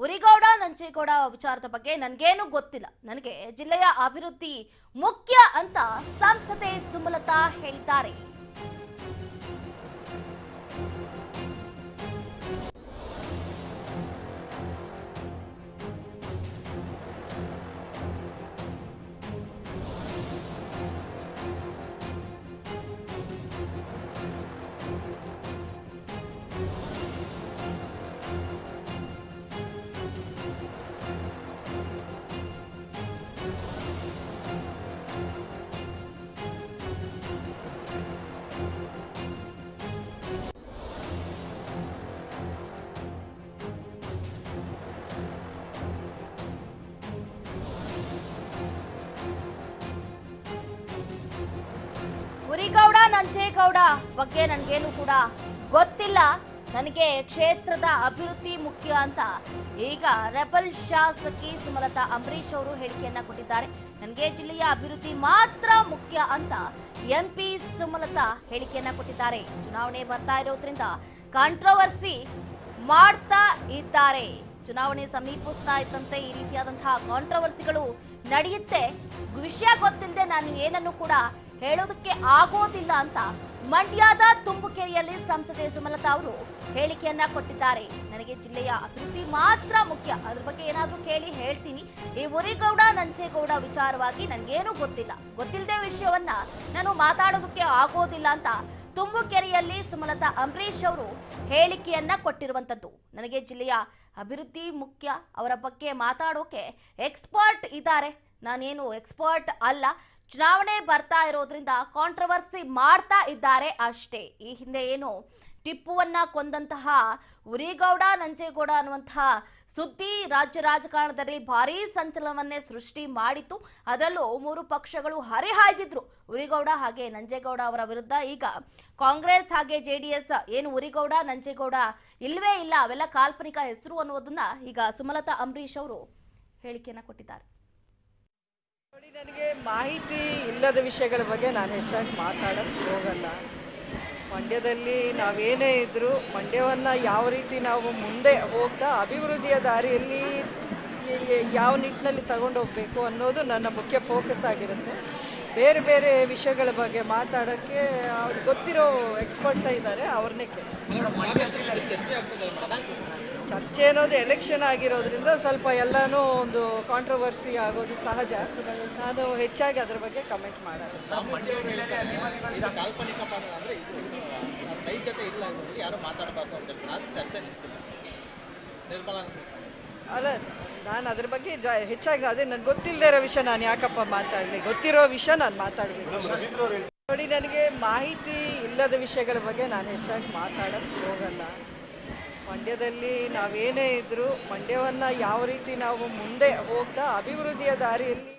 ಉರಿಗೌಡ ನಂಜೇಗೌಡ ವಿಚಾರದ ಬಗ್ಗೆ ನನಗೇನು ಗೊತ್ತಿಲ್ಲ ನನಗೆ ಜಿಲ್ಲೆಯ ಅಭಿವೃದ್ಧಿ ಮುಖ್ಯ ಅಂತ ಸಂಸದೆ ಸುಮಲತಾ ಹೇಳಿದ್ದಾರೆ ಉರಿಗೌಡ ನಂಜೇಗೌಡ ಬಗ್ಗೆ ನನಗೇನು ಕೂಡ ಗೊತ್ತಿಲ್ಲ ನನಗೆ ಕ್ಷೇತ್ರದ ಅಭಿವೃದ್ಧಿ ಮುಖ್ಯ ಅಂತ ಈಗ ರೆಬಲ್ ಶಾಸಕಿ ಸುಮಲತಾ ಅಂಬರೀಶ್ ಅವರು ಹೇಳಿಕೆಯನ್ನ ಕೊಟ್ಟಿದ್ದಾರೆ ನನಗೆ ಜಿಲ್ಲೆಯ ಅಭಿವೃದ್ಧಿ ಮಾತ್ರ ಮುಖ್ಯ ಅಂತ ಎಂಪಿ ಸುಮಲತಾ ಹೇಳಿಕೆಯನ್ನ ಕೊಟ್ಟಿದ್ದಾರೆ ಚುನಾವಣೆ ಬರ್ತಾ ಇರೋದ್ರಿಂದ ಕಾಂಟ್ರವರ್ಸಿ ಮಾಡ್ತಾ ಇದ್ದಾರೆ ಚುನಾವಣೆ ಸಮೀಪಿಸ್ತಾ ಇದ್ದಂತೆ ಈ ರೀತಿಯಾದಂತಹ ಕಾಂಟ್ರವರ್ಸಿಗಳು ನಡೆಯುತ್ತೆ ವಿಷಯ ಗೊತ್ತಿಲ್ಲದೆ ನಾನು ಏನನ್ನು ಕೂಡ ಹೇಳೋದಕ್ಕೆ ಆಗೋದಿಲ್ಲ ಅಂತ ಮಂಡ್ಯದ ತುಂಬುಕೆರೆಯಲ್ಲಿ ಸಂಸದೆ ಸುಮಲತಾ ಅವರು ಹೇಳಿಕೆಯನ್ನ ಕೊಟ್ಟಿದ್ದಾರೆ ನನಗೆ ಜಿಲ್ಲೆಯ ಅಭಿವೃದ್ಧಿ ಮಾತ್ರ ಮುಖ್ಯ ಅದ್ರ ಬಗ್ಗೆ ಏನಾದ್ರೂ ಕೇಳಿ ಹೇಳ್ತೀನಿ ಈ ಉರಿಗೌಡ ನಂಜೇಗೌಡ ವಿಚಾರವಾಗಿ ನನಗೇನು ಗೊತ್ತಿಲ್ಲ ಗೊತ್ತಿಲ್ಲದೆ ವಿಷಯವನ್ನ ನಾನು ಮಾತಾಡೋದಕ್ಕೆ ಆಗೋದಿಲ್ಲ ಅಂತ ತುಂಬುಕೆರೆಯಲ್ಲಿ ಸುಮಲತಾ ಅಂಬರೀಶ್ ಅವರು ಹೇಳಿಕೆಯನ್ನ ಕೊಟ್ಟಿರುವಂತದ್ದು ನನಗೆ ಜಿಲ್ಲೆಯ ಅಭಿವೃದ್ಧಿ ಮುಖ್ಯ ಅವರ ಬಗ್ಗೆ ಮಾತಾಡೋಕೆ ಎಕ್ಸ್ಪರ್ಟ್ ಇದ್ದಾರೆ ನಾನೇನು ಎಕ್ಸ್ಪರ್ಟ್ ಅಲ್ಲ ಚುನಾವಣೆ ಬರ್ತಾ ಇರೋದ್ರಿಂದ ಕಾಂಟ್ರವರ್ಸಿ ಮಾಡ್ತಾ ಇದ್ದಾರೆ ಅಷ್ಟೇ ಈ ಹಿಂದೆ ಏನು ಟಿಪ್ಪುವನ್ನ ಕೊಂದಂತಹ ಉರಿಗೌಡ ನಂಜೇಗೌಡ ಅನ್ನುವಂತಹ ಸುದ್ದಿ ರಾಜ್ಯ ರಾಜಕಾರಣದಲ್ಲಿ ಭಾರೀ ಸಂಚಲನವನ್ನೇ ಸೃಷ್ಟಿ ಮಾಡಿತ್ತು ಅದರಲ್ಲೂ ಮೂರು ಪಕ್ಷಗಳು ಹರಿಹಾಯ್ದಿದ್ರು ಉರಿಗೌಡ ಹಾಗೆ ನಂಜೇಗೌಡ ಅವರ ವಿರುದ್ಧ ಈಗ ಕಾಂಗ್ರೆಸ್ ಹಾಗೆ ಜೆಡಿಎಸ್ ಏನು ಉರಿಗೌಡ ನಂಜೇಗೌಡ ಇಲ್ವೇ ಇಲ್ಲ ಅವೆಲ್ಲ ಕಾಲ್ಪನಿಕ ಹೆಸರು ಅನ್ನೋದನ್ನ ಈಗ ಸುಮಲತಾ ಅಂಬರೀಶ್ ಅವರು ಹೇಳಿಕೆಯನ್ನ ಕೊಟ್ಟಿದ್ದಾರೆ ನೋಡಿ ನನಗೆ ಮಾಹಿತಿ ಇಲ್ಲದ ವಿಷಯಗಳ ಬಗ್ಗೆ ನಾನು ಹೆಚ್ಚಾಗಿ ಮಾತಾಡೋಕ್ಕೆ ಹೋಗಲ್ಲ ಮಂಡ್ಯದಲ್ಲಿ ನಾವೇನೇ ಇದ್ದರೂ ಮಂಡ್ಯವನ್ನು ಯಾವ ರೀತಿ ನಾವು ಮುಂದೆ ಹೋಗ್ತಾ ಅಭಿವೃದ್ಧಿಯ ದಾರಿಯಲ್ಲಿ ಯ- ಯ- ಯಾವ ನಿಟ್ಟಿನಲ್ಲಿ ತಗೊಂಡು ಹೋಗಬೇಕು ಅನ್ನೋದು ನನ್ನ ಮುಖ್ಯ ಫೋಕಸ್ ಆಗಿರುತ್ತೆ ಬೇರೆ ಬೇರೆ ವಿಷಯಗಳ ಬಗ್ಗೆ ಮಾತಾಡೋಕ್ಕೆ ಅವ್ರಿಗೆ ಗೊತ್ತಿರೋ ಎಕ್ಸ್ಪರ್ಟ್ಸ್ ಇದ್ದಾರೆ ಅವ್ರನ್ನೇ ಕೇಳಿ ಚರ್ಚೆ ಅನ್ನೋದು ಎಲೆಕ್ಷನ್ ಆಗಿರೋದ್ರಿಂದ ಸ್ವಲ್ಪ ಎಲ್ಲನೂ ಒಂದು ಕಾಂಟ್ರವರ್ಸಿ ಆಗೋದು ಸಹಜ ನಾನು ಹೆಚ್ಚಾಗಿ ಅದ್ರ ಬಗ್ಗೆ ಕಮೆಂಟ್ ಮಾಡೋದು ಇದು ಕಾಲ್ಪನಿಕ ಪಾತ್ರ ಅಂದ್ರೆ ಇದು ಅದು ನೈಜತೆ ಇಲ್ಲ ಇದ್ರಲ್ಲಿ ಯಾರು ಮಾತಾಡಬಾರ್ದು ಅಂತ ಹೇಳ್ತಾರೆ ಅದು ಚರ್ಚೆ ನಿಲ್ತಿಲ್ಲ ನಿರ್ಮಲಾ ಅಲ್ಲ ನಾನು ಅದ್ರ ಬಗ್ಗೆ ಜಾ ಹೆಚ್ಚಾಗಿ ಅದೇ ನನಗೆ ಗೊತ್ತಿಲ್ಲದೆ ಇರೋ ವಿಷಯ ನಾನು ಯಾಕಪ್ಪ ಮಾತಾಡಲಿ ಗೊತ್ತಿರೋ ವಿಷಯ ನಾನು ಮಾತಾಡಬೇಕು ನೋಡಿ ನನಗೆ ಮಾಹಿತಿ ಇಲ್ಲದ ವಿಷಯಗಳ ಬಗ್ಗೆ ನಾನು ಹೆಚ್ಚಾಗಿ ಮಾತಾಡೋಕ್ಕೆ ಹೋಗಲ್ಲ ಮಂಡ್ಯದಲ್ಲಿ ನಾವೇನೇ ಇದ್ದರೂ ಮಂಡ್ಯವನ್ನು ಯಾವ ರೀತಿ ನಾವು ಮುಂದೆ ಹೋಗ್ತಾ ಅಭಿವೃದ್ಧಿಯ ದಾರಿಯಲ್ಲಿ